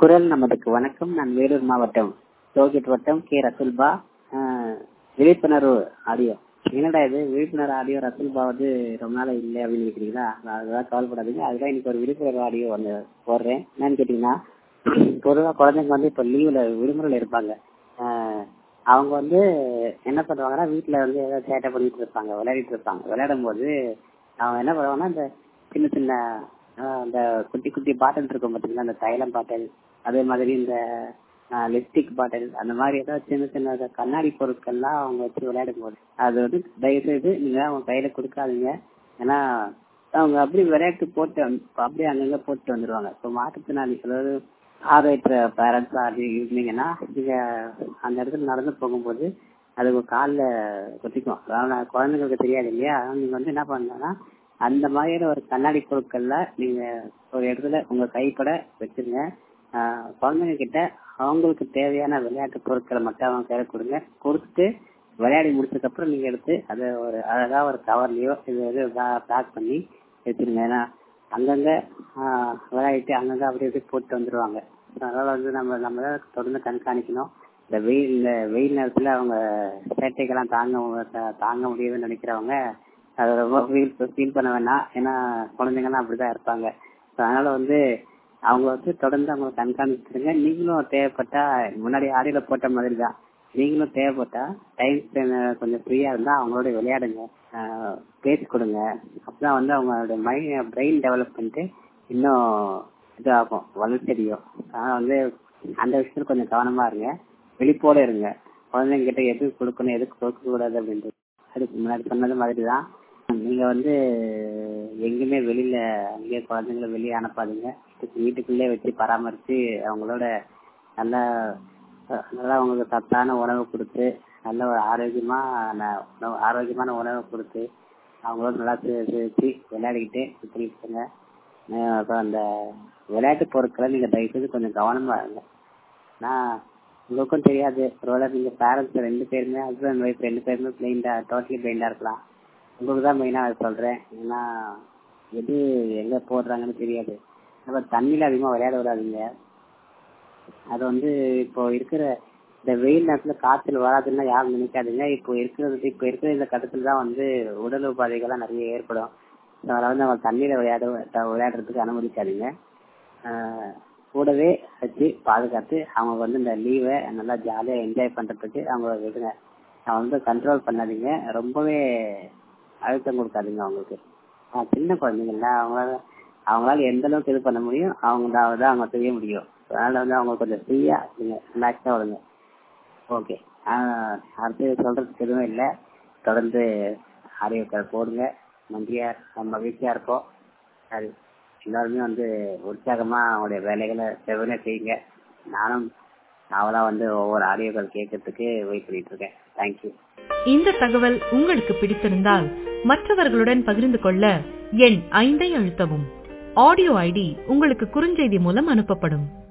குரல் நமதுக்கு வணக்கம் நான் வேலூர் மாவட்டம் டோல்கேட் வட்டம் கே ரசுல்பா ஆஹ், விழிப்புணர்வு ஆடியோ என்னடா இது விழிப்புணர்வு ஆடியோ ரசுல்பா வந்து ரொம்ப நாள் இல்லை அப்படின்னு நினைக்கிறீங்களா நான் அதெல்லாம் கவலைப்படாதீங்க அதுதான் இன்னைக்கு ஒரு விழிப்புணர்வு ஆடியோ வந்து போடுறேன் என்னன்னு கேட்டீங்கன்னா பொதுவாக குழந்தைங்க வந்து இப்போ லீவில் விடுமுறையில் இருப்பாங்க ஆஹ், அவங்க வந்து என்ன பண்ணுவாங்கன்னா வீட்டில் வந்து ஏதாவது சேட்டை பண்ணிட்டு இருப்பாங்க விளையாடிட்டு இருப்பாங்க விளையாடும் போது அவங்க என்ன பண்ணுவாங்கன்னா இந்த சின்ன சின்ன ஆஹ், அந்த குட்டி குட்டி பாட்டில் இருக்கும் பார்த்தீங்களா அந்த தைலம் பாட்டில் அதே மாதிரி இந்த லிப்ஸ்டிக் பாட்டில் அந்த மாதிரி ஏதாவது சின்ன சின்ன அந்த கண்ணாடி பொருட்கள்லாம் அவங்க வச்சு விளையாடும் போது அது வந்து தயவு செய்து நீங்க அவங்க கையில கொடுக்காதீங்க ஏன்னா அவங்க அப்படி விளையாட்டு போட்டு வந்து- அப்படியே அங்கங்க போட்டு வந்துருவாங்க இப்போ மாற்றுத்திறனாளி அதாவது ஆதரிக்கிற பேரண்ட்ஸ் அப்படி இருந்தீங்கன்னா நீங்க அந்த இடத்துல நடந்து போகும்போது அது உங்க காலில் குத்திக்கும் அதாவது குழந்தைங்களுக்கு தெரியாது இல்லையா அதனால நீங்க வந்து என்ன பண்ணணும்னா அந்த மாதிரியான ஒரு கண்ணாடி பொருட்கள்ல நீங்க ஒரு இடத்துல உங்க கைப்பட வச்சிருங்க ஆஹ் குழந்தைங்க கிட்ட அவங்களுக்கு தேவையான விளையாட்டு பொருட்களை மட்டும் அவங்க கையில கொடுங்க கொடுத்துட்டு விளையாடி முடிச்சதுக்கு அப்புறம் நீங்க எடுத்து அதை ஒரு அழகா ஒரு கவர்லயோ இது பேக் பண்ணி வச்சிருங்க ஏன்னா அங்கங்க ஆஹ் விளையாடிட்டு அங்கங்க அப்படி இப்படி போட்டு வந்துருவாங்க அதனால வந்து நம்ம நம்ம தான் தொடர்ந்து கண்காணிக்கணும் இந்த வெயில் இந்த வெயில் நேரத்துல அவங்க சேட்டைக்கெல்லாம் தாங்க மு- தா- தாங்க முடியுதுன்னு நினைக்கிறவங்க அதை ரொம்ப ஃபீல் ஃபீல் பண்ண வேணாம் ஏன்னா குழந்தைங்கலாம் அப்படிதான் இருப்பாங்க So, அதனால வந்து அவங்க வந்து தொடர்ந்து அவங்க கண்காணிச்சிருங்க நீங்களும் தேவைப்பட்டா முன்னாடி ஆடியில போட்ட மாதிரி தான் நீங்களும் தேவைப்பட்டா டைம் கொஞ்சம் ஃப்ரீயா இருந்தா அவங்களோட விளையாடுங்க ஆஹ் பேசி கொடுங்க அப்பதான் வந்து அவங்களோட மைண்ட் பிரெயின் டெவலப்மெண்ட் இன்னும் இதாகும் வளர்ச்சியடையும் அதனால வந்து அந்த விஷயத்துல கொஞ்சம் கவனமா இருங்க விழிப்போட இருங்க குழந்தைங்க கிட்ட எது கொடுக்கணும் எதுக்கு கொடுக்க கூடாது அப்படின்றது அதுக்கு முன்னாடி சொன்னது மாதிரி தான் நீங்க வந்து எங்கேயுமே வெளியில அங்கேயே குழந்தைங்கள வெளியே அனுப்பாதீங்க வீட்டுக்கு- வீட்டுக்குள்ளே வச்சு பராமரிச்சு அவங்களோட நல்ல அஹ், நல்லா அவங்களுக்கு சத்தான உணவு கொடுத்து நல்ல ஒரு ஆரோக்கியமா உணவு- ஆரோக்கியமான உணவு கொடுத்து அவங்களோட நல்லா சி- சிரிச்சு விளையாடிக்கிட்டு சுற்றி இருக்குங்க அப்புறம் அந்த விளையாட்டு பொருட்களை நீங்க தயவு செய்து கொஞ்சம் கவனமா இருங்க நான் உங்களுக்கும் தெரியாது ஒருவேளை நீங்க பேரண்ட்ஸ் ரெண்டு பேருமே ஹஸ்பண்ட் ஒய்ஃப் ரெண்டு பேருமே பிளைண்டா டோட்டலி பிளைண்டா இருக்கலாம் உங்களுக்கு தான் மெயினா அதை சொல்றேன் ஏன்னா எது எங்க போடுறாங்கன்னு தெரியாது அப்புறம் தண்ணியில அதிகமா விளையாட விடாதீங்க அது வந்து இப்போ இருக்கிற இந்த வெயில் நேரத்துல காய்ச்சல் வராதுன்னா யாரும் நினைக்காதீங்க இப்போ இருக்கிறது இப்போ இருக்கிற இந்த கட்டத்துல தான் வந்து உடல் உபாதைகள்லாம் நிறைய ஏற்படும் அதனால வந்து அவங்க தண்ணியில விளையாட விளையாடுறதுக்கு அனுமதிக்காதீங்க ஆஹ் கூடவே வச்சு பாதுகாத்து அவங்க வந்து இந்த லீவை நல்லா ஜாலியா என்ஜாய் பண்றதுக்கு அவங்க விடுங்க அவங்க வந்து கண்ட்ரோல் பண்ணாதீங்க ரொம்பவே அழுத்தம் கொடுக்காதீங்க அவங்களுக்கு ஆஹ் சின்ன குழந்தைங்கல்ல அவங்களால அவங்களால எந்த அளவுக்கு இது பண்ண முடியும் அவங்க தான் அவங்க செய்ய முடியும் அதனால வந்து அவங்க கொஞ்சம் ஃப்ரீயா இருங்க ரிலாக்ஸா விடுங்க ஓகே அடுத்து சொல்றதுக்கு எதுவும் இல்லை தொடர்ந்து ஆடியோக்கள் போடுங்க நன்றியா நம்ம மகிழ்ச்சியா இருப்போம் அது எல்லாருமே வந்து உற்சாகமா அவங்களுடைய வேலைகளை செவ்வனே செய்யுங்க நானும் அவளா வந்து ஒவ்வொரு ஆடியோக்கள் கேட்கறதுக்கு வெயிட் பண்ணிட்டு இருக்கேன் தேங்க்யூ இந்த தகவல் உங்களுக்கு பிடித்திருந்தால் மற்றவர்களுடன் பகிர்ந்து கொள்ள எண் ஐந்தை அழுத்தவும் ஆடியோ ஐடி உங்களுக்கு குறுஞ்செய்தி மூலம் அனுப்பப்படும்